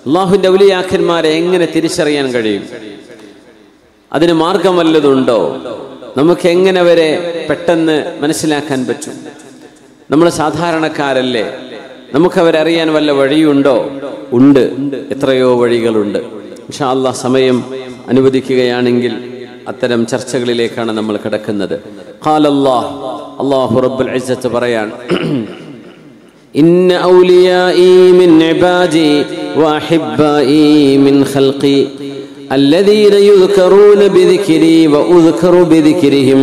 അള്ളാഹുവിന്റെ ഔലിയാക്കന്മാരെ എങ്ങനെ തിരിച്ചറിയാൻ കഴിയും അതിന് മാർഗം വല്ലതുണ്ടോ നമുക്ക് എങ്ങനെ വരെ പെട്ടെന്ന് മനസ്സിലാക്കാൻ പറ്റും നമ്മൾ സാധാരണക്കാരല്ലേ നമുക്കവരെ അറിയാൻ വല്ല വഴിയുണ്ടോ ഉണ്ട് എത്രയോ വഴികളുണ്ട് ഇൻഷാ അല്ലാഹ് സമയം അനുവദിക്കുകയാണെങ്കിൽ അത്തരം ചർച്ചകളിലേക്കാണ് നമ്മൾ കിടക്കുന്നത് ഖാലല്ലാഹ് അല്ലാഹു റബ്ബുൽ ഇസ്സത്ത് പറയാൻ إن أوليائي من عبادي وأحبائي من خلقي الذين يذكرون بذكري وأذكر بذكرهم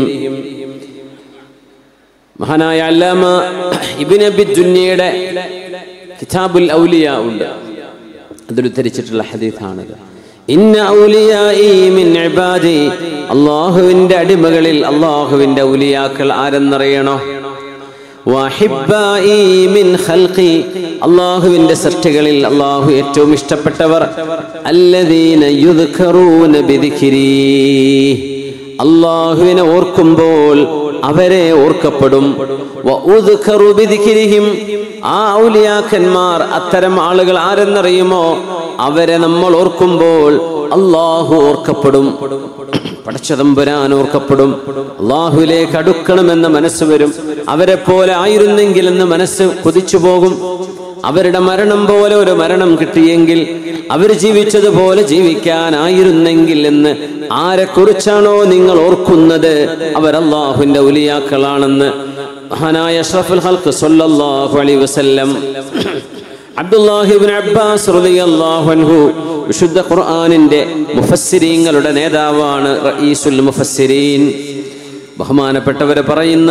മഹാനായ അല്ലാമ ഇബിൻ അബി ദുന്യയുടെ കിതാബുൽ ഔലിയ ഉണ്ട് അതിൽ ഉദ്ധരിച്ചിട്ടുള്ള ഹദീഥാണിത് ഇന്ന ഔലിയായി മിൻ ഇബാദി അള്ളാഹുവിന്റെ അടിമകളിൽ അള്ളാഹുവിന്റെ ഔലിയാക്കൾ ആരെന്നറിയണോ വഹിബ്ബായി മിൻ ഖൽഖി അള്ളാഹുവിന്റെ സൃഷ്ടികളിൽ അള്ളാഹു ഏറ്റവും ഇഷ്ടപ്പെട്ടവർ അല്ലദീന യുദ്ഖറൂന ബിദിക്രി അള്ളാഹുവിനെ ഓർക്കുമ്പോൾ അവരെ ഓർക്കപ്പെടും വഉദ്ഖറു ബിദിക്രിഹിം ആ ഔലിയാക്കന്മാർ അത്തരം ആളുകൾ ആരെന്നറിയുമോ അവരെ നമ്മൾ ഓർക്കുമ്പോൾ അള്ളാഹു ഓർക്കപ്പെടും പടച്ചതമ്പുരാൻ ഓർക്കപ്പെടും അള്ളാഹുവിലേക്ക് അടുക്കണമെന്ന മനസ്സ് വരും അവരെ പോലെ ആയിരുന്നെങ്കിൽ എന്ന് മനസ്സ് കൊതിച്ചു പോകും അവരുടെ മരണം പോലെ ഒരു മരണം കിട്ടിയെങ്കിൽ അവർ ജീവിച്ചതുപോലെ ജീവിക്കാനായിരുന്നെങ്കിൽ എന്ന് ആരെക്കുറിച്ചാണോ നിങ്ങൾ ഓർക്കുന്നത് അവർ അള്ളാഹുവിന്റെ ഉലിയാക്കളാണെന്ന് മഹാനായ അഷ്റഫുൽ ഹൽക്ക് സല്ലല്ലാഹു അലൈഹി വസല്ലം അബ്ദുല്ലാഹിബിൻ അബ്ബാസ് റളിയല്ലാഹു അൻഹു വിശുദ്ധ ഖുർആനിന്റെ മുഫസ്സിരീങ്ങളുടെ നേതാവാണ് റഈസുൽ മുഫസ്സിരീൻ ബഹുമാനപ്പെട്ടവരെ പറയുന്ന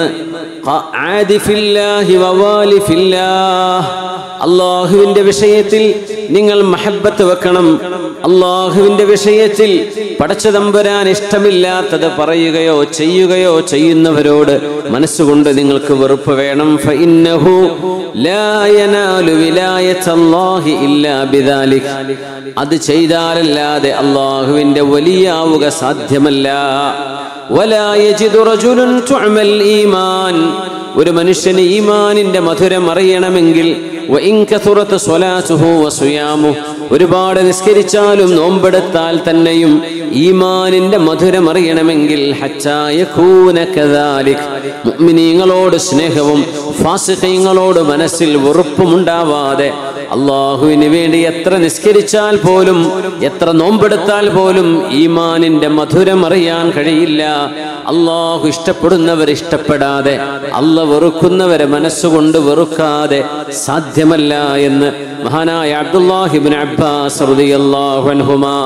അള്ളാഹുവിന്റെ വിഷയത്തിൽ നിങ്ങൾ മഹബത്ത് വെക്കണം അള്ളാഹുവിന്റെ വിഷയത്തിൽ പടച്ചതമ്പരാൻ ഇഷ്ടമില്ലാത്തത് പറയുകയോ ചെയ്യുകയോ ചെയ്യുന്നവരോട് മനസ്സുകൊണ്ട് നിങ്ങൾക്ക് വെറുപ്പ് വേണം ഫഇന്നഹു ലാ യനാലു വിലായത്തല്ലാഹി ഇല്ലാ ബിദാലിക് അത് ചെയ്താലല്ലാതെ അള്ളാഹുവിന്റെ വലിയാവുക സാധ്യമല്ല ولا يجد رجل تعمى الإيمان ഒരു മനുഷ്യന് ഈമാനിന്റെ മധുരം അറിയണമെങ്കിൽ വഇൻ കഥുറത്ത് സ്വലാത്തുഹു വസുയാമു ഒരുപാട് നിസ്കരിച്ചാലും നോമ്പെടുത്താൽ തന്നെയും ഈമാനിന്റെ മധുരം അറിയണമെങ്കിൽ ഹച്ചായഖൂന കദാലിക് മുഅ്മിനീങ്ങളോട് സ്നേഹവും ഫാസിഖീങ്ങളോട് മനസ്സിൽ വെറുപ്പും ഉണ്ടാവാതെ അള്ളാഹുവിന് വേണ്ടി എത്ര നിസ്കരിച്ചാൽ പോലും എത്ര നോമ്പെടുത്താൽ പോലും ഈമാനിന്റെ മധുരം അറിയാൻ കഴിയില്ല അള്ളാഹു ഇഷ്ടപ്പെടുന്നവർ ഇഷ്ടപ്പെടാതെ അല്ല വെറുക്കുന്നവരെ മനസ്സുകൊണ്ട് വെറുക്കാതെ സാധ്യമല്ല എന്ന് മഹാനായ അബ്ദുല്ലാഹിബിൻ അബ്ബാസ് റളിയല്ലാഹു അൻഹുമാ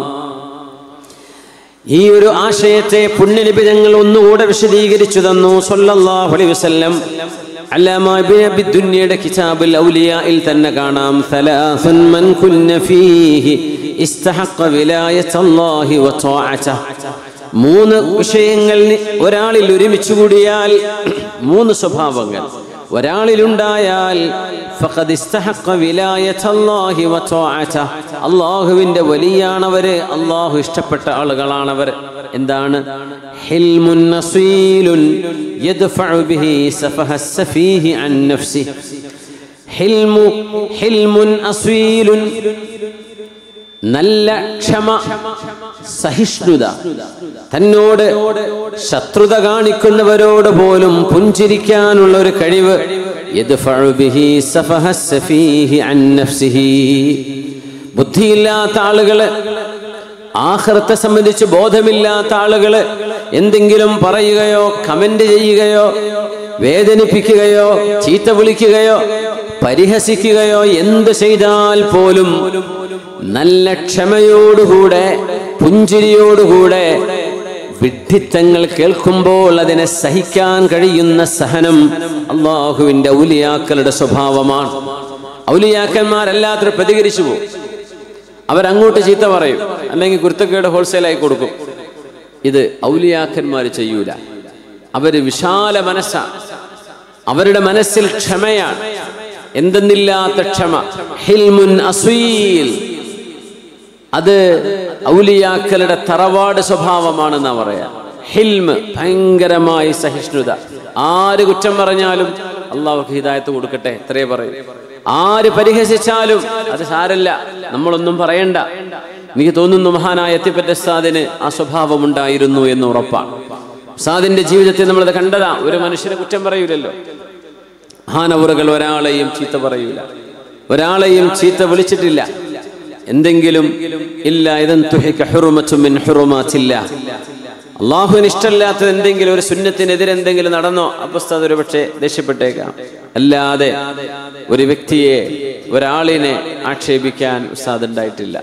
ഈ ഒരു ആശയത്തെ പുണ്യനബി ഞങ്ങൾ ഒന്നുകൂടെ വിശദീകരിച്ചു തന്നു സല്ലല്ലാഹു അലൈഹി വസല്ലം അല്ലാമ ഇബ്നു അബി ദുന്യയുടെ കിതാബുൽ ഔലിയായിൽ തന്നെ കാണാം സലാസുൻ മൻ കുന്ന ഫീഹി ഇസ്തഹഖ വിലായത്തല്ലാഹി വതആഅതഹ മൂന്ന് വിഷയങ്ങൾ ഒരാളിൽ ഒരുമിച്ച് കൂടിയാൽ മൂന്ന് സ്വഭാവങ്ങൾ ഒരാളിലുണ്ടായാൽ ഫഖദ് ഇസ്തഹഖ വിലായത്തല്ലാഹി വതആഅതഹ അല്ലാഹുവിന്റെ വലിയാണവര് അല്ലാഹു ഇഷ്ടപ്പെട്ട ആളുകളാണവർ എന്താണ് ഹിൽമുൻ നസീലുൻ യദ്ഫഉ ബിഹി സഫഹ സഫീഹി അൻ നഫ്സി ഹിൽമു ഹിൽമുൻ അസീലുൻ നല്ല ക്ഷമ സഹിഷ്ണുത തന്നോട് ശത്രുത കാണിക്കുന്നവരോട് പോലും പുഞ്ചിരിക്കാനുള്ള ഒരു കഴിവ് യദ്ഫഉ ബിഹി സഫഹ സഫീഹി അൻ നഫ്സിഹി ബുദ്ധിയില്ലാത്ത ആളുകള് ആഹ്റത്തെ സംബന്ധിച്ച് ബോധമില്ലാത്ത ആളുകള് എന്തെങ്കിലും പറയുകയോ കമന്റ് ചെയ്യുകയോ വേദനിപ്പിക്കുകയോ ചീത്ത വിളിക്കുകയോ പരിഹസിക്കുകയോ എന്ത് ചെയ്താൽ പോലും നല്ല ക്ഷമയോടുകൂടെ പുഞ്ചിരിയോടുകൂടെ വിഡ്ഢിത്തങ്ങൾ കേൾക്കുമ്പോൾ അതിനെ സഹിക്കാൻ കഴിയുന്ന സഹനം അള്ളാഹുവിന്റെ ഔലിയാക്കളുടെ സ്വഭാവമാണ് ഔലിയാക്കന്മാരെല്ലാത്തിനും പ്രതികരിച്ചു പോകും അവരങ്ങോട്ട് ചീത്ത പറയും അല്ലെങ്കിൽ കുരുത്തക്കേട് ഹോൾസെയിലായി കൊടുക്കും ഇത് ഔലിയാക്കന്മാർ ചെയ്യൂല അവര് വിശാല മനസ്സാ അവരുടെ മനസ്സിൽ ക്ഷമയാണ് എന്തെന്നില്ലാത്ത ക്ഷമ ഹിൽമുൻ അസീൽ അത് ഔലിയാക്കളുടെ തറവാട് സ്വഭാവമാണെന്നാ പറയാ ഹിൽമ് ഭയങ്കരമായി സഹിഷ്ണുത ആര് കുറ്റം പറഞ്ഞാലും അള്ളാഹുക്ക് ഹിദായത്ത് കൊടുക്കട്ടെ എത്രയേ പറയും ആര് പരിഹസിച്ചാലും അത് സാരല്ല നമ്മളൊന്നും പറയണ്ട എനിക്ക് തോന്നുന്നു മഹാനായ എത്തിപ്പറ്റ ഉസ്താദിന് ആ സ്വഭാവം ഉണ്ടായിരുന്നു എന്ന് ഉറപ്പാണ് ഉസ്താദിന്റെ ജീവിതത്തിൽ നമ്മളത് കണ്ടതാ ഒരു മനുഷ്യനെ കുറ്റം പറയൂലല്ലോ മഹാനവറുകൾ ഒരാളെയും ചീത്ത പറയൂല ഒരാളെയും ചീത്ത വിളിച്ചിട്ടില്ല എന്തെങ്കിലും ഇല്ല ഇതൻ തുഹിക ഹുറുമത്തു മിൻ ഹുറുമാത്തില്ല അള്ളാഹുവിന് ഇഷ്ടമില്ലാത്തത് എന്തെങ്കിലും ഒരു സുന്നത്തിനെതിരെ എന്തെങ്കിലും നടന്നോ അപ്പസ്താദ് ഒരു പക്ഷേ ദേഷ്യപ്പെട്ടേക്കാം അല്ലാതെ ഒരു വ്യക്തിയെ ഒരാളിനെ ആക്ഷേപിക്കാൻ ഉസ്താദ് ഉണ്ടായിട്ടില്ല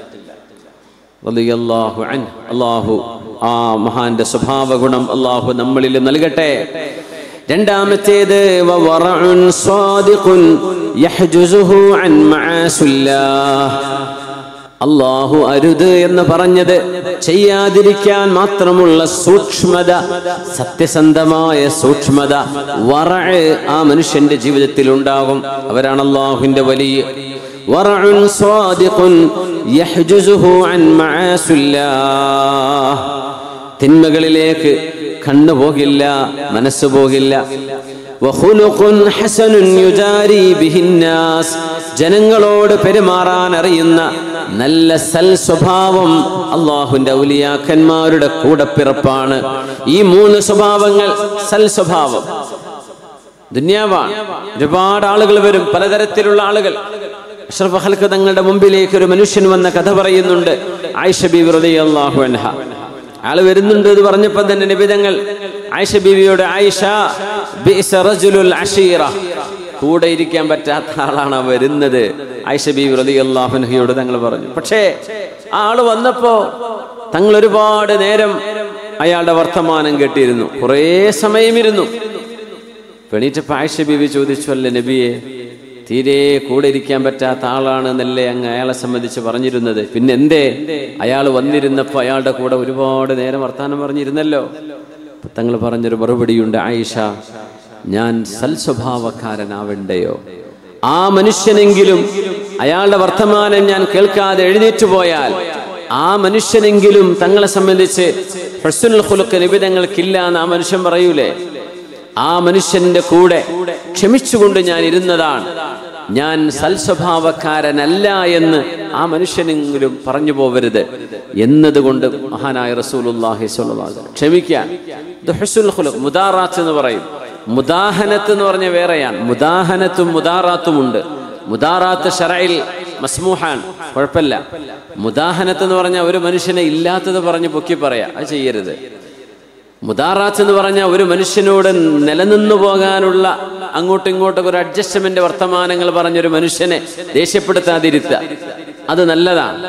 റളിയല്ലാഹു അൻഹു. അള്ളാഹു ആ മഹാന്റെ സ്വഭാവ ഗുണം അള്ളാഹു നമ്മളിൽ നൽകട്ടെ രണ്ടാമത്തേത് വവറഉൻ സ്വാദിഖുൻ യഹ്ജുസുഹു അൻ മആസില്ലാഹ് അള്ളാഹു അരുത് എന്ന് പറഞ്ഞത് ചെയ്യാതിരിക്കാൻ മാത്രമുള്ള സൂക്ഷ്മത സത്യസന്ധമായ സൂക്ഷ്മത വറ ആ മനുഷ്യന്റെ ജീവിതത്തിൽ ഉണ്ടാകും അവരാണ് അള്ളാഹുവിന്റെ വലിയ വറഉൻ സ്വാദിഖുൻ യഹ്ജുസുഹു അൻ മആസില്ലാഹ് തിന്മകളിലേക്ക് കണ്ണു പോകില്ല മനസ്സ് പോകില്ല വഖുലുഖുൻ ഹസനുൻ യുജാരി ബിഹിന്നാസ് ജനങ്ങളോട് പെരുമാറാൻ അറിയുന്ന നല്ല സൽ സ്വഭാവം അള്ളാഹുന്റെ ഔലിയാക്കന്മാരുടെ കൂടപ്പിറപ്പാണ് ഈ മൂന്ന് സ്വഭാവങ്ങൾ സൽ സ്വഭാവം ദുന്യാവാണ് ഒരുപാട് ആളുകൾ വരും പലതരത്തിലുള്ള ആളുകൾ അഷ്റഫ് ഹൽക്ക് തങ്ങളുടെ മുമ്പിലേക്ക് ഒരു മനുഷ്യൻ വന്ന കഥ പറയുന്നുണ്ട് ആയിഷ ബീവി റളിയല്ലാഹു അൻഹ ആള് വരുന്നുണ്ട് എന്ന് പറഞ്ഞപ്പോൾ തന്നെ നിബിതങ്ങൾ ആയിഷ ബീവിയോട് ആയിഷ ബിഇസ റജുലുൽ അഷീറ കൂടെ ഇരിക്കാൻ പറ്റാത്ത ആളാണ് ആ വരുന്നത് ആയിഷ ബീവി റളിയല്ലാഹു അൻഹയോട് തങ്ങൾ പറഞ്ഞു പക്ഷേ ആ ആള് വന്നപ്പോ തങ്ങൾ ഒരുപാട് നേരം അയാളുടെ വർത്തമാനം കേട്ടിരുന്നു കുറേ സമയം ഇരുന്നു പെണീറ്റപ്പോൾ ആയിഷ ബീവി ചോദിച്ചു അല്ലേ നബിയെ തീരെ കൂടെ ഇരിക്കാൻ പറ്റാത്ത ആളാണെന്നല്ലേ അങ്ങ് അയാളെ സംബന്ധിച്ച് പറഞ്ഞിരുന്നത് പിന്നെ എന്തേ അയാൾ വന്നിരുന്നപ്പോൾ അയാളുടെ കൂടെ ഒരുപാട് നേരം വർത്താനം പറഞ്ഞിരുന്നല്ലോ അപ്പൊ തങ്ങൾ പറഞ്ഞൊരു മറുപടിയുണ്ട് ആയിഷ ഞാൻ സൽസ്വഭാവക്കാരനാവണ്ടയോ ആ മനുഷ്യനെങ്കിലും അയാളുടെ വർത്തമാനം ഞാൻ കേൾക്കാതെ എഴുന്നേറ്റ് പോയാൽ ആ മനുഷ്യനെങ്കിലും തങ്ങളെ സംബന്ധിച്ച് ഹസുൽ ഖുലുക്ക് നിബിധങ്ങൾക്കില്ല എന്ന് ആ മനുഷ്യൻ പറയൂലേ ആ മനുഷ്യന്റെ കൂടെ ക്ഷമിച്ചുകൊണ്ട് ഞാൻ ഇരുന്നതാണ് ഞാൻ സൽസ്വഭാവക്കാരനല്ല എന്ന് ആ മനുഷ്യനെങ്കിലും പറഞ്ഞു പോവരുത് എന്നതുകൊണ്ട് മഹാനായ റസൂലുള്ളാഹി സ്വല്ലല്ലാഹു അലൈഹി വസല്ലം ക്ഷമിക്കാൻ ഇത് ഹുസ്നുൽ ഖുലുഖ് മുദാറാത്ത് എന്ന് പറയും മുദാഹനത്ത് എന്ന് പറഞ്ഞ വേറെയാണ് മുദാഹനത്തും മുദാറാത്തും ഉണ്ട് മുദാറാത്ത് ഷറയിൽ മസ്മൂഹാൻ കുഴപ്പമില്ല മുദാഹനത്ത് എന്ന് പറഞ്ഞാൽ ഒരു മനുഷ്യനെ ഇല്ലാത്തത് പറഞ്ഞ് പൊക്കി പറയാ അത് ചെയ്യരുത് മുദാറാത്ത് എന്ന് പറഞ്ഞാൽ ഒരു മനുഷ്യനോട് നിലനിന്നു പോകാനുള്ള അങ്ങോട്ടും ഇങ്ങോട്ടും ഒരു അഡ്ജസ്റ്റ്മെന്റ് വർത്തമാനങ്ങൾ പറഞ്ഞൊരു മനുഷ്യനെ ദേഷ്യപ്പെടുത്താതിരുത്തുക അത് നല്ലതാണ്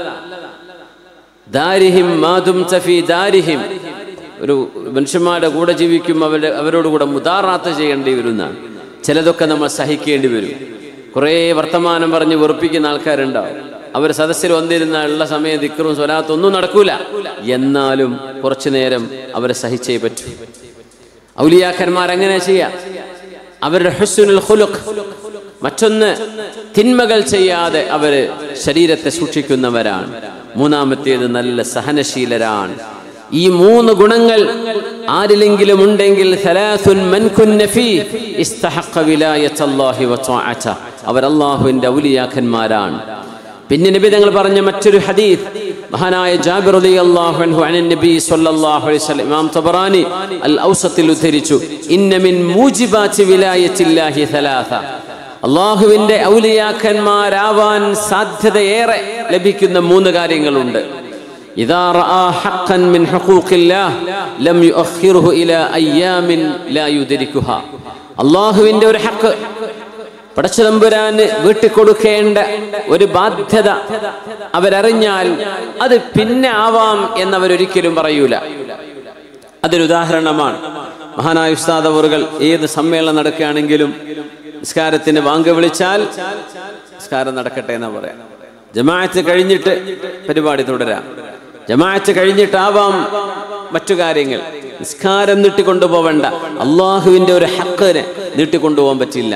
ദാരിഹിം മാതും തഫി ദാരിഹിം ഒരു മനുഷ്യന്മാരുടെ കൂടെ ജീവിക്കും അവരുടെ അവരോട് കൂടെ മുദാറാത്ത് ചെയ്യേണ്ടി വരുന്നതാണ് ചിലതൊക്കെ നമ്മൾ സഹിക്കേണ്ടി വരും കുറേ വർത്തമാനം പറഞ്ഞ് വെറുപ്പിക്കുന്ന ആൾക്കാരുണ്ടാവും അവർ സദസ്സിൽ വന്നിരുന്ന ഉള്ള സമയം ദിക്കറും സ്വലാത്തും ഒന്നും നടക്കൂല എന്നാലും കുറച്ചു നേരം അവരെ സഹിച്ചേ പറ്റൂ ഔലിയാക്കന്മാർ അങ്ങനെ ചെയ്യാം അവരുടെ ഹുസ്നുൽ ഖുലുഖ് മറ്റൊന്ന് തിന്മകൾ ചെയ്യാതെ അവര് ശരീരത്തെ സൂക്ഷിക്കുന്നവരാണ് മൂന്നാമത്തേത് നല്ല സഹനശീലരാണ് ഈ മൂന്ന് ഗുണങ്ങൾ ആരിലെങ്കിലും ഉണ്ടെങ്കിൽ സലാസുൻ മൻ കുന്ന ഫീ ഇസ്തഹഖ വിലായത്തല്ലാഹി വതആഅത അവർ അല്ലാഹുവിന്റെ ഔലിയാക്കന്മാരാണ് പിന്നെ നബി തങ്ങൾ പറഞ്ഞ മറ്റൊരു ഹദീസ് മഹാനായ ജാബിർ റളിയല്ലാഹു അൻഹു അൻ നബി സ്വല്ലല്ലാഹു അലൈഹി വസല്ലം ഇമാം തബറാനി അൽ ഔസത്തിൽ ഉദ്ധരിച്ചു ഇന്ന മിൻ മൂജിബാത്തി വിലായത്തില്ലാഹി സലാസ അള്ളാഹുവിന്റെ ഔലിയാക്കന്മാരാവാൻ സാധ്യതയേറെ ലഭിക്കുന്ന മൂന്ന് കാര്യങ്ങളുണ്ട് إذا رأى حقا من حقوق الله لم يؤخره إلى أيام لا يدركها അള്ളാഹുവിന്റെ ഒരു ഹക്ക് പടച്ചതമ്പുരാന് വീട്ടിക്കൊടുക്കേണ്ട ഒരു ബാധ്യത അവരറിഞ്ഞാൽ അത് പിന്നെ ആവാം എന്നവരൊരിക്കലും പറയൂല അതൊരു ഉദാഹരണമാണ് മഹാനായ ഉസ്താദ് അവറുകൾ ഏത് സമ്മേളനം നടക്കുകയാണെങ്കിലും നിസ്കാരത്തിന് വാങ്ക് വിളിച്ചാൽ നിസ്കാരം നടക്കട്ടെ എന്നാ പറയാം ജമാഅത്ത് കഴിഞ്ഞിട്ട് പരിപാടി തുടരാം ജമാഅത്ത് കഴിഞ്ഞിട്ടാവാം മറ്റു കാര്യങ്ങൾ നിസ്കാരം നീട്ടിക്കൊണ്ടുപോവണ്ട അള്ളാഹുവിന്റെ ഒരു ഹക്കിന് നീട്ടിക്കൊണ്ടുപോകാൻ പറ്റില്ല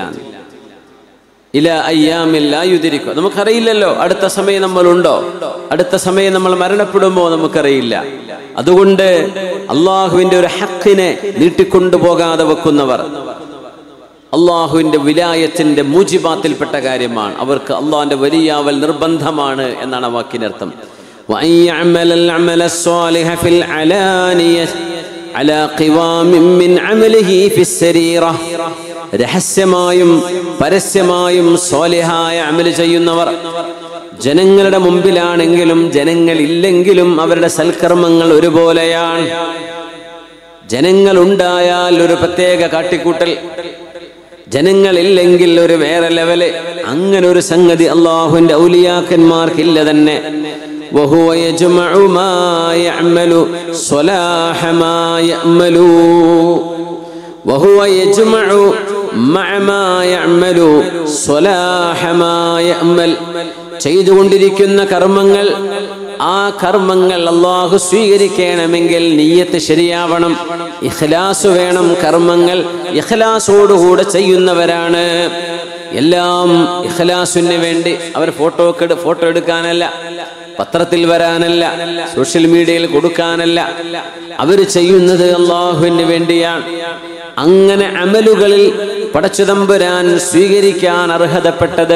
ഇല അയ്യാമില്ലായുതിരിക്കും നമുക്കറിയില്ലല്ലോ അടുത്ത സമയം നമ്മളുണ്ടോ അടുത്ത സമയം നമ്മൾ മരണപ്പെടുമോ നമുക്കറിയില്ല അതുകൊണ്ട് അള്ളാഹുവിന്റെ ഒരു ഹക്കിനെ നീട്ടിക്കൊണ്ടുപോകാതെ വെക്കുന്നവർ അള്ളാഹുവിൻ്റെ വിലായത്തിൻ്റെ മൂജിബാത്തിൽപ്പെട്ട കാര്യമാണ് അവർക്ക് അള്ളാഹിൻ്റെ വലിയാവൽ നിർബന്ധമാണ് എന്നാണ് ആ വാക്കിനർത്ഥം وأن يعمل العمل الصالح في العلانية على قوام من عمله في السريرة രഹസ്യമായും പരസ്യമായും സ്വാലിഹായ അമല് ചെയ്യുന്നവർ ജനങ്ങളുടെ മുമ്പിലാണെങ്കിലും ജനങ്ങളില്ലെങ്കിലും അവരുടെ സൽക്കർമ്മങ്ങൾ ഒരുപോലെയാണ് ജനങ്ങൾ ഉണ്ടായാൽ ഒരു പ്രത്യേക കാട്ടിക്കൂട്ടൽ ജനങ്ങളില്ലെങ്കിൽ ഒരു വേറെ ലെവല് അങ്ങനെ ഒരു സംഗതി അള്ളാഹുവിന്റെ ഔലിയാക്കന്മാർക്കില്ല തന്നെ وهو يجمع ما يعمل صلاح ما يأمل وهو يجمع مع ما يعمل صلاح ما يأمل ചെയ്തുകൊണ്ടിരിക്കുന്ന കർമ്മങ്ങൾ ആ കർമ്മങ്ങൾ അള്ളാഹു സ്വീകരിക്കണമെങ്കിൽ നീയത്ത് ശരിയാവണം ഇഖ്ലാസ് വേണം കർമ്മങ്ങൾ ഇഖ്ലാസോടുകൂടെ ചെയ്യുന്നവരാണ് എല്ലാം ഇഖ്ലാസിന് വേണ്ടി അവർ ഫോട്ടോ ഫോട്ടോ എടുക്കാനല്ല പത്രത്തിൽ വരാനല്ല സോഷ്യൽ മീഡിയയിൽ കൊടുക്കാനല്ല അവർ ചെയ്യുന്നത് അള്ളാഹുവിന് വേണ്ടിയാണ് അങ്ങനെ അമലുകളിൽ പടച്ചുതമ്പുരാൻ സ്വീകരിക്കാൻ അർഹതപ്പെട്ടത്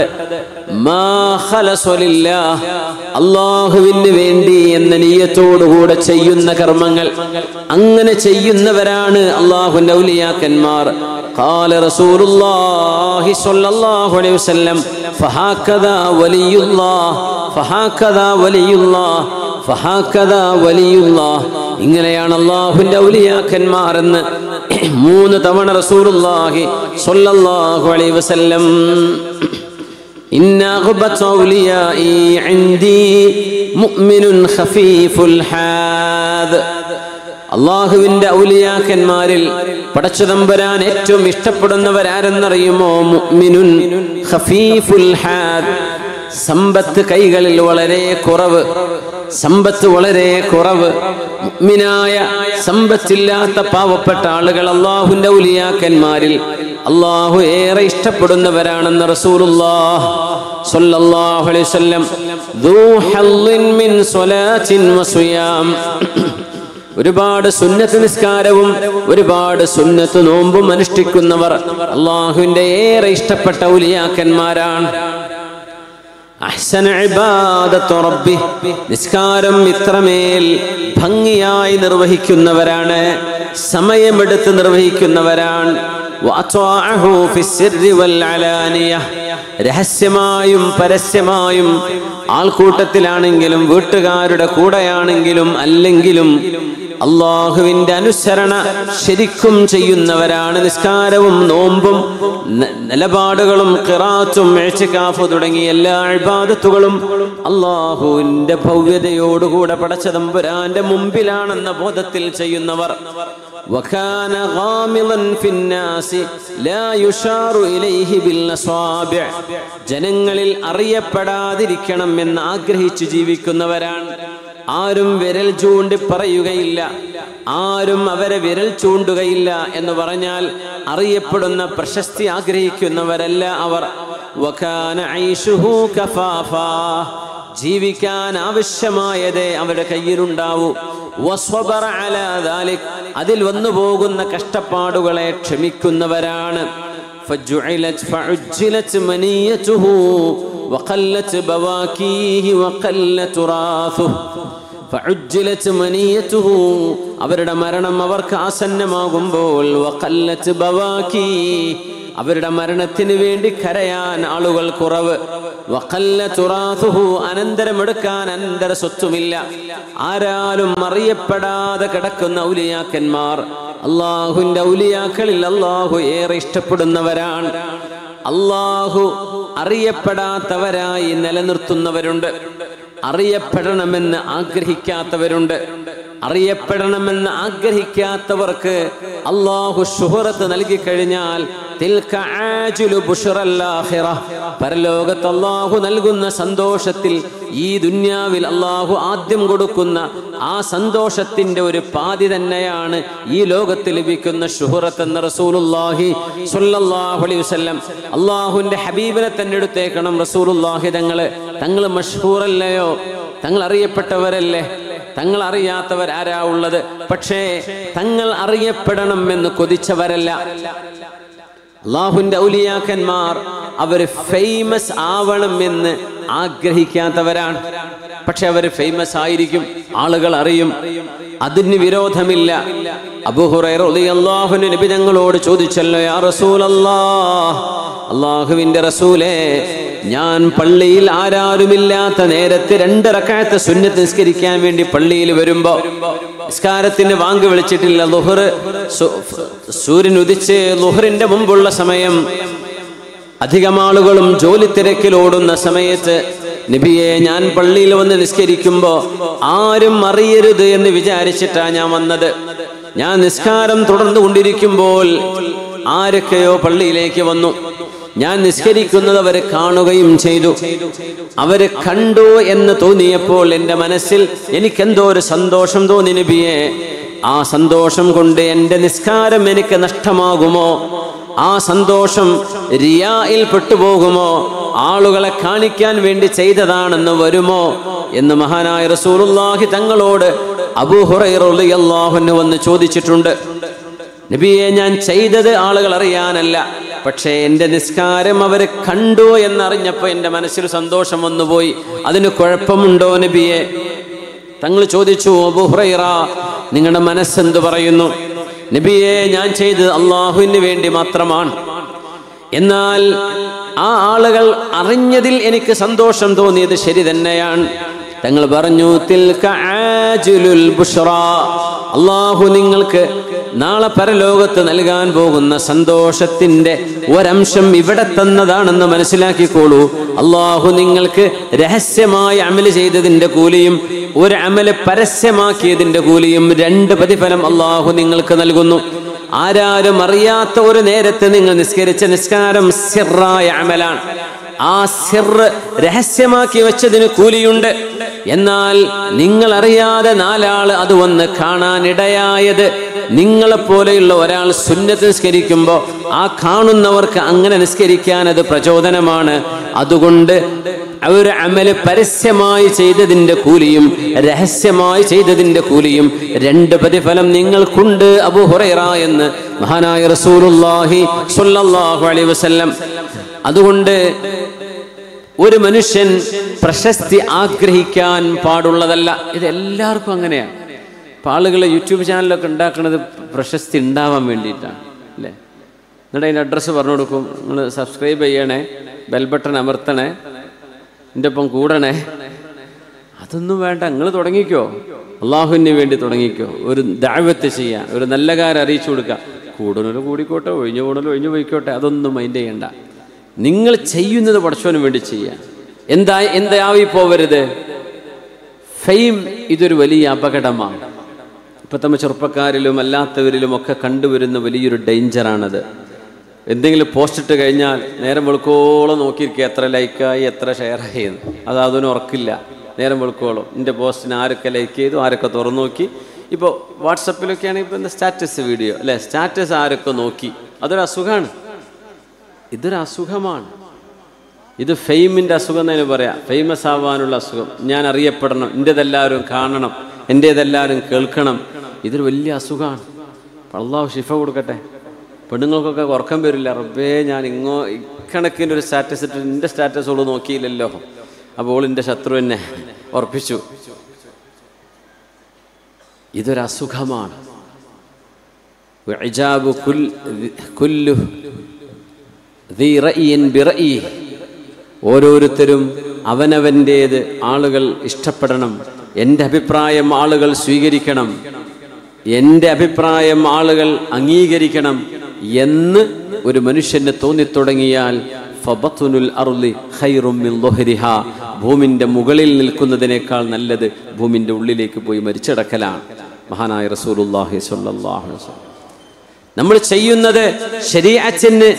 അള്ളാഹുവിന് വേണ്ടി എന്ന നീയത്തോടുകൂടെ ചെയ്യുന്ന കർമ്മങ്ങൾ അങ്ങനെ ചെയ്യുന്നവരാണ് അള്ളാഹുവിന്റെ ഔലിയാക്കന്മാർ قال رسول الله صلى الله عليه وسلم فهكذا ولي الله فهكذا ولي الله فهكذا ولي الله ഇങ്ങനെയാണ് അള്ളാഹുവിന്റെ ഔലിയാക്കന്മാർ എന്ന് മൂന്ന് തവണ റസൂലുള്ളാഹി സ്വല്ലല്ലാഹു അലൈഹി വസല്ലം إن أغبط أوليائي عندي مؤمن خفيف الحاذ അള്ളാഹുവിന്റെ ഔലിയാക്കന്മാരിൽ പടച്ചുതമ്പരാൻ ഏറ്റവും ഇഷ്ടപ്പെടുന്നവരാരെന്നറിയുമോ മുഅ്മിനുൻ ഖഫീഫുൽ ഹാദ് സമ്പത്ത് കൈകളിൽ വളരെ കുറവ് സമ്പത്ത് വളരെ കുറവ് മുഅ്മിനായ സമ്പത്തില്ലാത്ത പാവപ്പെട്ട ആളുകൾ അള്ളാഹുവിന്റെ ഔലിയാക്കന്മാരിൽ അള്ളാഹു ഏറെ ഇഷ്ടപ്പെടുന്നവരാണെന്ന് റസൂലുള്ളാഹ് സ്വല്ലല്ലാഹു അലൈഹി വസല്ലം ذو حظ من صلاة وصيام ഒരുപാട് സുന്നത്ത് നിസ്കാരവും ഒരുപാട് സുന്നത്ത് നോമ്പും അനുഷ്ഠിക്കുന്നവർ അള്ളാഹുവിന്റെ ഏറെ ഇഷ്ടപ്പെട്ട ഉലിയാക്കന്മാരാണ് അഹ്സന ഇബാദത്തു റബ്ബി നിസ്കാരം ഇത്രമേൽ ഭംഗിയായി നിർവഹിക്കുന്നവരാണ് സമയമെടുത്ത് നിർവഹിക്കുന്നവരാണ് വഅത്വാഅഹു ഫിസ്സിർരി വൽ അലാനിയ രഹസ്യമായും പരസ്യമായും ആൾക്കൂട്ടത്തിലാണെങ്കിലും വീട്ടുകാരുടെ കൂടെയാണെങ്കിലും അല്ലെങ്കിലും അള്ളാഹുവിന്റെ അനുസരണ ശരിക്കും ചെയ്യുന്നവരാണ് നിസ്കാരവും നോമ്പും ന- നിലപാടുകളും ഖിറാത്തും മേഴ്ചക്കാഫ് തുടങ്ങിയ എല്ലാ ഇബാദത്തുകളും അള്ളാഹുവിന്റെ ഭവ്യതയോടുകൂടെ പടച്ചതമ്പുരാന്റെ മുമ്പിലാണെന്ന ബോധത്തിൽ ചെയ്യുന്നവർ وكان غامضا في الناس لا يشار إليه بالأصابع ജനങ്ങളിൽ അറിയപ്പെടാതിരിക്കണം എന്ന് ആഗ്രഹിച്ചു ജീവിക്കുന്നവരാണ് ആരും വിരൽ ചൂണ്ടി പറയുകയില്ല ആരും അവരെ വിരൽ ചൂണ്ടുകയില്ല എന്ന് പറഞ്ഞാൽ അറിയപ്പെടുന്ന പ്രശസ്തി ആഗ്രഹിക്കുന്നവരല്ല അവർ വകാന ഐഷുഹു കഫാഫാ ജീവിക്കാൻ ആവശ്യമായതേ അവരുടെ കയ്യിലുണ്ടാവൂ വസ്വബറ അലാ ദാലിക്. അതിൽ വന്നു പോകുന്ന കഷ്ടപ്പാടുകളെ ക്ഷമിക്കുന്നവരാണ് فجعلت فعجلت منيته وقلت بواكيه وقل تراثه فعجلت منيته അവരുടെ മരണം അവർക്ക് ആസന്നമാകുമ്പോൾ വഖല്ലത്ത് ബവാകീ അവരുടെ മരണത്തിന് വേണ്ടി കരയാൻ ആളുകൾ കുറവ് വഖല്ല തുറാസുഹു അനന്തരമെടുക്കാൻ അനന്തര സ്വത്തുമില്ല ആരാലും അറിയപ്പെടാതെ കിടക്കുന്ന ഔലിയാക്കന്മാർ അള്ളാഹുവിന്റെ ഔലിയാക്കളിൽ അള്ളാഹു ഏറെ ഇഷ്ടപ്പെടുന്നവരാണ് അള്ളാഹു അറിയപ്പെടാത്തവരായി നിലനിർത്തുന്നവരുണ്ട് അറിയപ്പെടണമെന്ന് ആഗ്രഹിക്കാത്തവരുണ്ട് അറിയപ്പെടണമെന്ന് ആഗ്രഹിക്കാത്തവർക്ക് അള്ളാഹു ഷുഹറത്ത് നൽകി കഴിഞ്ഞാൽ തിൽക ആജിലു ബുഷ്റൽ ആഖിറ. പരലോകത്ത് അള്ളാഹു നൽകുന്ന സന്തോഷത്തിൽ ഈ ദുന്യാവിൽ അള്ളാഹു ആദ്യം കൊടുക്കുന്ന ആ സന്തോഷത്തിന്റെ ഒരു പാതി തന്നെയാണ് ഈ ലോകത്ത് ലഭിക്കുന്ന ഷുഹറത്ത് എന്ന റസൂലുള്ളാഹി സ്വല്ലല്ലാഹു അലൈഹി വസല്ലം അള്ളാഹുവിന്റെ ഹബീബിനെ തന്നെ എടുത്തേക്കണം റസൂലുള്ളാഹി തങ്ങള് തങ്ങൾ മഷ്ഹൂറല്ലയോ തങ്ങൾ അറിയപ്പെട്ടവരല്ലേ തങ്ങൾ അറിയാത്തവർ ആരാ ഉള്ളത് പക്ഷേ തങ്ങൾ അറിയപ്പെടണം എന്ന് കൊതിച്ചവരല്ല അള്ളാഹുവിന്റെ ഔലിയാക്കന്മാർ അവർ ഫേമസ് ആവണം എന്ന് ആഗ്രഹിക്കാത്തവരാണ് പക്ഷെ അവർ ഫേമസ് ആയിരിക്കും ആളുകൾ അറിയും അതിന് വിരോധമില്ല അബുഹുറൈറിയാഹുന് നബി ഞങ്ങളോട് ചോദിച്ചല്ലോ യാ റസൂലല്ലാ അള്ളാഹുവിന്റെ റസൂലേ ഞാൻ പള്ളിയിൽ ആരാരുമില്ലാത്ത നേരത്തെ രണ്ട് റക്കായത്തെ സുന്നത്ത് നിസ്കരിക്കാൻ വേണ്ടി പള്ളിയിൽ വരുമ്പോ നിസ്കാരത്തിന് വാങ്ക് വിളിച്ചിട്ടില്ല ലുഹർ സൂര്യൻ ഉദിച്ച് ലുഹറിന്റെ മുമ്പുള്ള സമയം അധികം ആളുകളും ജോലി തിരക്കിലോടുന്ന സമയത്ത് നബിയെ ഞാൻ പള്ളിയിൽ വന്ന് നിസ്കരിക്കുമ്പോ ആരും അറിയരുത് എന്ന് വിചാരിച്ചിട്ടാ ഞാൻ വന്നത് ഞാൻ നിസ്കാരം തുടർന്നു കൊണ്ടിരിക്കുമ്പോൾ ആരൊക്കെയോ പള്ളിയിലേക്ക് വന്നു ഞാൻ നിസ്കരിക്കുന്നത് അവരെ കാണുകയും ചെയ്തു അവര് കണ്ടു എന്ന് തോന്നിയപ്പോൾ എൻ്റെ മനസ്സിൽ എനിക്കെന്തോ ഒരു സന്തോഷം തോന്നി നബിയെ ആ സന്തോഷം കൊണ്ട് എൻ്റെ നിസ്കാരം എനിക്ക് നഷ്ടമാകുമോ ആ സന്തോഷം റിയായിൽ പെട്ടുപോകുമോ ആളുകളെ കാണിക്കാൻ വേണ്ടി ചെയ്തതാണെന്ന് വരുമോ എന്ന് മഹാനായ റസൂലുള്ളാഹി തങ്ങളോട് അബൂഹുറൈറിയാഹുന് വന്ന് ചോദിച്ചിട്ടുണ്ട് നബിയെ ഞാൻ ചെയ്തത് ആളുകൾ അറിയാനല്ല പക്ഷേ എൻ്റെ നിസ്കാരം അവർ കണ്ടു എന്നറിഞ്ഞപ്പോൾ എൻ്റെ മനസ്സിൽ സന്തോഷം വന്നുപോയി അതിന് കുഴപ്പമുണ്ടോ നബിയെ തങ്ങൾ ചോദിച്ചു അബുഹുറൈറ നിങ്ങളുടെ മനസ്സെന്ത് പറയുന്നു നബിയെ ഞാൻ ചെയ്തത് അള്ളാഹുവിന് വേണ്ടി മാത്രമാണ് എന്നാൽ ആ ആളുകൾ അറിഞ്ഞതിൽ എനിക്ക് സന്തോഷം തോന്നിയത് ശരി തന്നെയാണ് തങ്ങൾ പറഞ്ഞു തിൽക ആജിലുൽ ബുഷ്റ അള്ളാഹു നിങ്ങൾക്ക് നാളെ പരലോകത്ത് നൽകാൻ പോകുന്ന സന്തോഷത്തിന്റെ ഒരംശം ഇവിടെ തന്നതാണെന്ന് മനസ്സിലാക്കിക്കോളൂ അള്ളാഹു നിങ്ങൾക്ക് രഹസ്യമായി അമല് ചെയ്തതിന്റെ കൂലിയും ഒരു അമല് പരസ്യമാക്കിയതിന്റെ കൂലിയും രണ്ട് പ്രതിഫലം അള്ളാഹു നിങ്ങൾക്ക് നൽകുന്നു ആരാരും അറിയാത്ത ഒരു നേരത്ത് നിങ്ങൾ നിസ്കരിച്ച നിസ്കാരം സിറായ അമലാണ് ആ സിറ് രഹസ്യമാക്കി വെച്ചതിന് കൂലിയുണ്ട് എന്നാൽ നിങ്ങൾ അറിയാതെ നാലാള് അത് വന്ന് കാണാനിടയായത് നിങ്ങളെപ്പോലെയുള്ള ഒരാൾ സുന്നത്ത് നിസ്കരിക്കുമ്പോൾ ആ കാണുന്നവർക്ക് അങ്ങനെ നിസ്കരിക്കാൻ അത് പ്രചോദനമാണ് അതുകൊണ്ട് ഒരു അമല് പരസ്യമായി ചെയ്തതിന്റെ കൂലിയും രഹസ്യമായി ചെയ്തതിന്റെ കൂലിയും രണ്ട് പ്രതിഫലം നിങ്ങൾക്കുണ്ട് അബു ഹുറൈറ എന്ന് മഹാനായ റസൂലുള്ളാഹി സ്വല്ലല്ലാഹു അലൈഹി വസല്ലം അതുകൊണ്ട് ഒരു മനുഷ്യൻ പ്രശസ്തി ആഗ്രഹിക്കാൻ പാടുള്ളതല്ല ഇത് എല്ലാവർക്കും അങ്ങനെയാണ് ഇപ്പം ആളുകൾ യൂട്യൂബ് ചാനലൊക്കെ ഉണ്ടാക്കുന്നത് പ്രശസ്തി ഉണ്ടാവാൻ വേണ്ടിയിട്ടാണ് അല്ലേ എന്നിട്ട് അതിൻ്റെ അഡ്രസ്സ് പറഞ്ഞു കൊടുക്കും നിങ്ങൾ സബ്സ്ക്രൈബ് ചെയ്യണേ ബെൽ ബട്ടൺ അമർത്തണേ എൻ്റെ ഒപ്പം കൂടണേ അതൊന്നും വേണ്ട നിങ്ങൾ തുടങ്ങിക്കോ അള്ളാഹുവിന് വേണ്ടി തുടങ്ങിക്കോ ഒരു ദാവത്ത് ചെയ്യാൻ ഒരു നല്ല കാര്യം അറിയിച്ചു കൊടുക്കുക കൂടുന്നൊരു കൂടിക്കോട്ടെ ഒഴിഞ്ഞു പോകണല്ലോ ഒഴിഞ്ഞു പോയിക്കോട്ടെ അതൊന്നും മൈൻഡ് ചെയ്യണ്ട നിങ്ങൾ ചെയ്യുന്നത് പടച്ചോന് വേണ്ടി ചെയ്യാൻ എന്താ എന്തായി പോവരുത് ഫെയിം ഇതൊരു വലിയ അപകടമാണ് ഇപ്പം നമ്മൾ ചെറുപ്പക്കാരിലും അല്ലാത്തവരിലും ഒക്കെ കണ്ടുവരുന്ന വലിയൊരു ഡേഞ്ചറാണത് എന്തെങ്കിലും പോസ്റ്റ് ഇട്ട് കഴിഞ്ഞാൽ നേരം വെളുക്കോളം നോക്കിയിരിക്കുക എത്ര ലൈക്കായി എത്ര ഷെയറായി എന്ന് അത് അതിന് ഉറക്കില്ല നേരം വെളുക്കോളം എൻ്റെ പോസ്റ്റിന് ആരൊക്കെ ലൈക്ക് ചെയ്തു ആരൊക്കെ തുറന്നു നോക്കി ഇപ്പോൾ വാട്സപ്പിലൊക്കെ ആണെങ്കിൽ ഇപ്പോൾ എന്താ സ്റ്റാറ്റസ് വീഡിയോ അല്ലേ സ്റ്റാറ്റസ് ആരൊക്കെ നോക്കി അതൊരു അസുഖമാണ് ഇതൊരു അസുഖമാണ് ഇത് ഫെയിമിൻ്റെ അസുഖം എന്നതിന് പറയാം ഫേമസ് ആവാനുള്ള അസുഖം ഞാൻ അറിയപ്പെടണം എൻ്റെതെല്ലാവരും കാണണം എൻ്റേതെല്ലാവരും കേൾക്കണം ഇതൊരു വലിയ അസുഖമാണ് അള്ളാഹു ഷിഫ കൊടുക്കട്ടെ പെണ്ണുങ്ങൾക്കൊക്കെ ഉറക്കം വരില്ല റബ്ബേ ഞാൻ ഇങ്ങോ ഇക്കണക്കിൻ്റെ ഒരു സ്റ്റാറ്റസ് ഇട്ട് എൻ്റെ സ്റ്റാറ്റസ് ഓള് നോക്കിയില്ലല്ലോ അപ്പോൾ ഓൾ എൻ്റെ ശത്രു എന്നെ ഉറപ്പിച്ചു ഇതൊരു അസുഖമാണ് ഇജാബു കുൽ കുല്ലു ذي رأي برأيه ഓരോരുത്തരും അവനവൻ്റേത് ആളുകൾ ഇഷ്ടപ്പെടണം എൻ്റെ അഭിപ്രായം ആളുകൾ സ്വീകരിക്കണം എൻ്റെ അഭിപ്രായം ആളുകൾ അംഗീകരിക്കണം എന്ന് ഒരു മനുഷ്യന് തോന്നിത്തുടങ്ങിയാൽ ഫബത്തുനുൽ അറുളി ഖൈറും മിൻ ളുഹരിഹ ഭൂമിൻ്റെ മുകളിൽ നിൽക്കുന്നതിനേക്കാൾ നല്ലത് ഭൂമിൻ്റെ ഉള്ളിലേക്ക് പോയി മരിച്ചടക്കലാണ് മഹാനായ റസൂലുള്ളാഹി സ്വല്ലല്ലാഹു അലൈഹി വസല്ലം നമ്മൾ ചെയ്യുന്നത് ശരീഅത്തിന്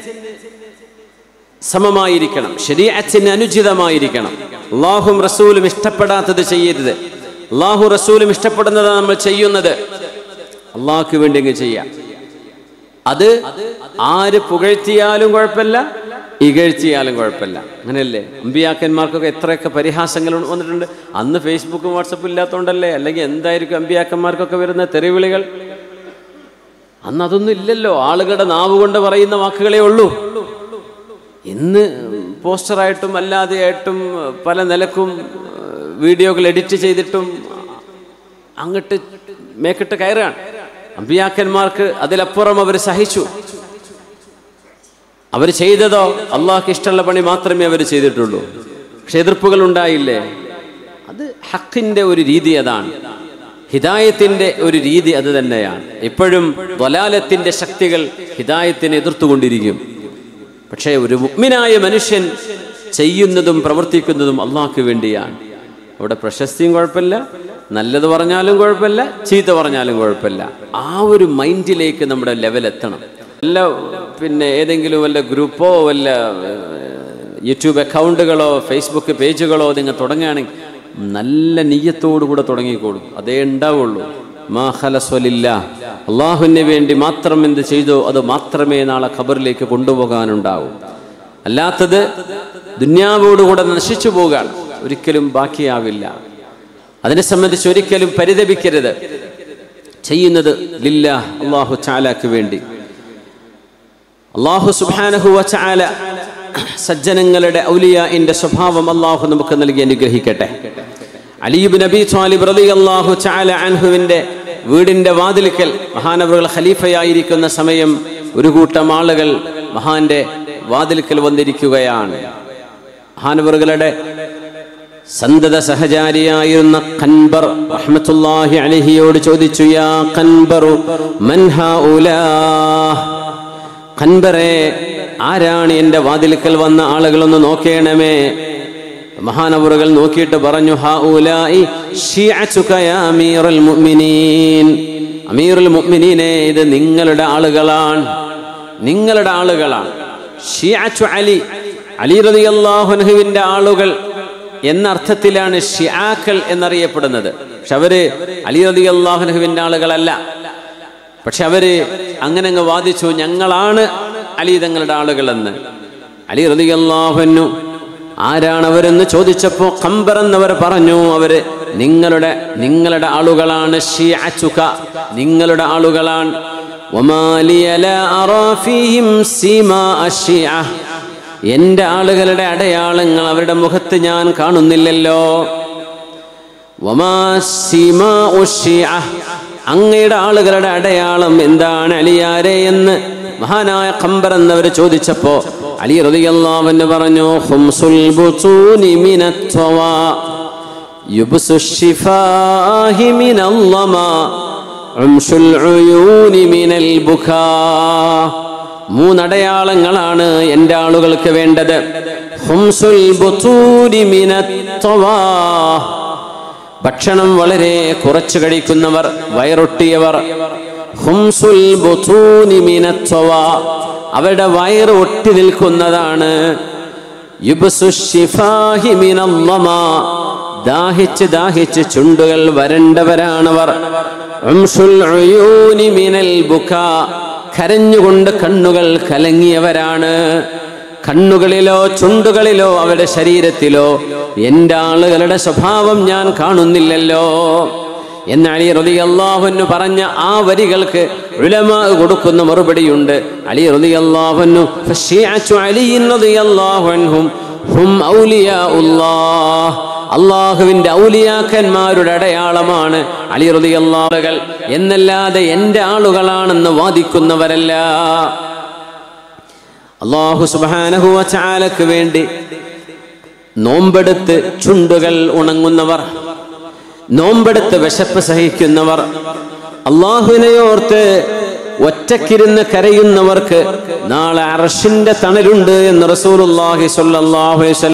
സമമായിരിക്കണം ശരീഅത്തിന് അനുചിതമായിരിക്കണം അള്ളാഹും റസൂലും ഇഷ്ടപ്പെടാത്തത് ചെയ്യരുത് അള്ളാഹു റസൂലും ഇഷ്ടപ്പെടുന്നത് നമ്മൾ ചെയ്യുന്നത് അള്ളാഹ്ക്ക് വേണ്ടിയെങ്കിൽ ചെയ്യാം അത് ആര് പുകഴ്ത്തിയാലും കുഴപ്പമില്ല ഇകഴ്ത്തിയാലും കുഴപ്പമില്ല അങ്ങനെയല്ലേ അമ്പിയാക്കന്മാർക്കൊക്കെ എത്രയൊക്കെ പരിഹാസങ്ങൾ വന്നിട്ടുണ്ട് അന്ന് ഫേസ്ബുക്കും വാട്സപ്പും ഇല്ലാത്തതുകൊണ്ടല്ലേ അല്ലെങ്കിൽ എന്തായിരിക്കും അമ്പിയാക്കന്മാർക്കൊക്കെ വരുന്ന തെറിവിളികൾ അന്ന് അതൊന്നും ഇല്ലല്ലോ ആളുകളുടെ നാവ് കൊണ്ട് പറയുന്ന വാക്കുകളേ ഉള്ളൂ ഇന്ന് പോസ്റ്ററായിട്ടും അല്ലാതെയായിട്ടും പല നിലക്കും വീഡിയോകൾ എഡിറ്റ് ചെയ്തിട്ടും അങ്ങോട്ട് മേക്കിട്ട് കയറുകയാണ് അമ്പിയാക്കന്മാർക്ക് അതിലപ്പുറം അവർ സഹിച്ചു അവർ ചെയ്തതോ അള്ളാഹ്ക്ക് ഇഷ്ടമുള്ള പണി മാത്രമേ അവർ ചെയ്തിട്ടുള്ളൂ പക്ഷെ എതിർപ്പുകൾ ഉണ്ടായില്ലേ അത് ഹക്കിന്റെ ഒരു രീതി അതാണ് ഹിദായത്തിന്റെ ഒരു രീതി അത് തന്നെയാണ് എപ്പോഴും വലാലത്തിന്റെ ശക്തികൾ ഹിദായത്തിനെ എതിർത്തുകൊണ്ടിരിക്കും പക്ഷേ ഒരു മുഗ്മിനായ മനുഷ്യൻ ചെയ്യുന്നതും പ്രവർത്തിക്കുന്നതും അള്ളാഹ്ക്ക് വേണ്ടിയാണ് അവിടെ പ്രശസ്തിയും കുഴപ്പമില്ല നല്ലത് പറഞ്ഞാലും കുഴപ്പമില്ല ചീത്ത പറഞ്ഞാലും കുഴപ്പമില്ല ആ ഒരു മൈൻഡിലേക്ക് നമ്മുടെ ലെവൽ എത്തണം വല്ല പിന്നെ ഏതെങ്കിലും വല്ല ഗ്രൂപ്പോ വല്ല യൂട്യൂബ് അക്കൗണ്ടുകളോ ഫേസ്ബുക്ക് പേജുകളോ നിങ്ങൾ തുടങ്ങുകയാണെങ്കിൽ നല്ല നീയത്തോടുകൂടെ തുടങ്ങിക്കോളും അതേ ഉണ്ടാവുള്ളൂ മാ ഖലസ്വലില്ല അള്ളാഹുവിന് വേണ്ടി മാത്രം എന്ത് ചെയ്തോ അത് മാത്രമേ നാളെ ഖബറിലേക്ക് കൊണ്ടുപോകാനുണ്ടാവൂ അല്ലാത്തത് ദുന്യാവോടുകൂടെ നശിച്ചു പോകാൻ ഒരിക്കലും ബാക്കിയാവില്ല അതിനെ സംബന്ധിച്ച് ഒരിക്കലും പരിതപിക്കരുത് ചെയ്യുന്നത് ലില്ല അള്ളാഹു ചാലാക്ക് വേണ്ടി അള്ളാഹു സുബാനഹുവ ചാല സജ്ജനങ്ങളുടെ ഔലിയാന്റെ സ്വഭാവം അള്ളാഹു നമുക്ക് നൽകി അനുഗ്രഹിക്കട്ടെ അലീബ് നബി സ്വാലിബ് റലി അള്ളാഹു ചാല അൻഹുവിന്റെ വീടിന്റെ വാതിൽക്കൽ മഹാനവറുകൾ ഖലീഫയായിരിക്കുന്ന സമയം ഒരു കൂട്ടം ആളുകൾ മഹാന്റെ വാതിൽക്കൽ വന്നിരിക്കുകയാണ് മഹാനവറുകളുടെ സന്തത സഹചാരിയായിരുന്ന കൻബർ റഹ്മത്തുള്ളാഹി അലഹിയോട് ചോദിച്ചു യാ കൻബറു മൻ ഹൗലാ കൻബറെ ആരാണ് എൻ്റെ വാതിൽക്കൽ വന്ന ആളുകളൊന്ന് നോക്കേണമേ മഹാനവറുകൾ നോക്കിയിട്ട് പറഞ്ഞു ഹൗലായി ശിഅതുക യാ അമീറുൽ മുഅ്മിനീൻ അമീറുൽ മുഅ്മിനീനെ ഇത് നിങ്ങളുടെ ആളുകളാണ് നിങ്ങളുടെ ആളുകളാണ് ഷിഅത്തു അലി അലി റളിയല്ലാഹു അൻഹുവിന്റെ ആളുകൾ എന്ന അർത്ഥത്തിലാണ് ഷിയാക്കൾ എന്നറിയപ്പെടുന്നത് പക്ഷെ അവര് അലി റതി അള്ളാഹുനഹുവിന്റെ ആളുകളല്ല പക്ഷെ അവര് അങ്ങനെ അങ്ങ് വാദിച്ചു ഞങ്ങളാണ് അലി തങ്ങളുടെ ആളുകളെന്ന് അലി റതി അള്ളാഹുനു ആരാണ് അവരെന്ന് ചോദിച്ചപ്പോ കമ്പർ എന്നവർ പറഞ്ഞു അവര് നിങ്ങളുടെ നിങ്ങളുടെ ആളുകളാണ് ഷിയഅതുക നിങ്ങളുടെ ആളുകളാണ് വമാലിയ ലാ അറാ ഫീഹിം സീമാ അശ്ശിഅ എന്റെ ആളുകളുടെ അടയാളങ്ങൾ അവരുടെ മുഖത്ത് ഞാൻ കാണുന്നില്ലല്ലോ വമാ സീമാ ഉശ്ശിഅ. അങ്ങയുടെ ആളുകളുടെ അടയാളം എന്താണ് അലിയാരെ എന്ന് മഹാനായ ഖംബർ എന്നവർ ചോദിച്ചപ്പോ അലി റളിയല്ലാഹു അൻഹു പറഞ്ഞു ഖുംസുൽ ബുതൂനി മിനത്വവാ യുബ്സു ശിഫാഹി മിനല്ലമാ ഉംസുൽ ഉയൂനി മിനൽ ബുകാ മൂന്നടയാളങ്ങളാണ് എൻ്റെ ആളുകൾക്ക് വേണ്ടത് ഹുംസുൽ ബുതൂനി മിനത്തവാ. ഭക്ഷണം വളരെ കുറച്ച് കഴിക്കുന്നവർ വയറൊട്ടിയവർ ഹുംസുൽ ബുതൂനി മിനത്തവാ. അവരുടെ വയറ് ഒട്ടി നിൽക്കുന്നതാണ് യുബ്സു ശിഫാഹി മിനല്ലമാ. ദാഹിച്ച് ദാഹിച്ച് ചുണ്ടുകൾ വരണ്ടവരാണവർ ഉംസുൽ ഉയൂനി മിനൽ ബുകാ. കരഞ്ഞുകൊണ്ട് കണ്ണുകൾ കലങ്ങിയവരാണ് കണ്ണുകളിലോ ചുണ്ടുകളിലോ അവരുടെ ശരീരത്തിലോ എൻ്റെ ആളുകളുടെ സ്വഭാവം ഞാൻ കാണുന്നില്ലല്ലോ എന്ന് അലി റലി അള്ളാഹുന്നു പറഞ്ഞ ആ വരികൾക്ക് ഉലമാ കൊടുക്കുന്ന മറുപടിയുണ്ട് അലി റലി അള്ളാഹുന്നു ഹും ഔലിയാഉല്ലാഹ് അള്ളാഹുവിന്റെ ഔലിയാക്കന്മാരുടെ അടയാളമാണ് അലി റതി അള്ളാഹുകൾ എന്നല്ലാതെ എൻ്റെ ആളുകളാണെന്ന് വാദിക്കുന്നവരല്ല അള്ളാഹു സുബാനഹുവ ചാലക്ക് വേണ്ടി നോമ്പെടുത്ത് ചുണ്ടുകൾ ഉണങ്ങുന്നവർ നോമ്പെടുത്ത് വിശപ്പ് സഹിക്കുന്നവർ അള്ളാഹുവിനെയോർത്ത് ഒറ്റക്കിരുന്ന് കരയുന്നവർക്ക് നാളെ അറഷിന്റെ തണലുണ്ട് എന്ന് റസൂലുള്ളാഹി സ്വല്ലല്ലാഹു അലൈഹി വസല്ലം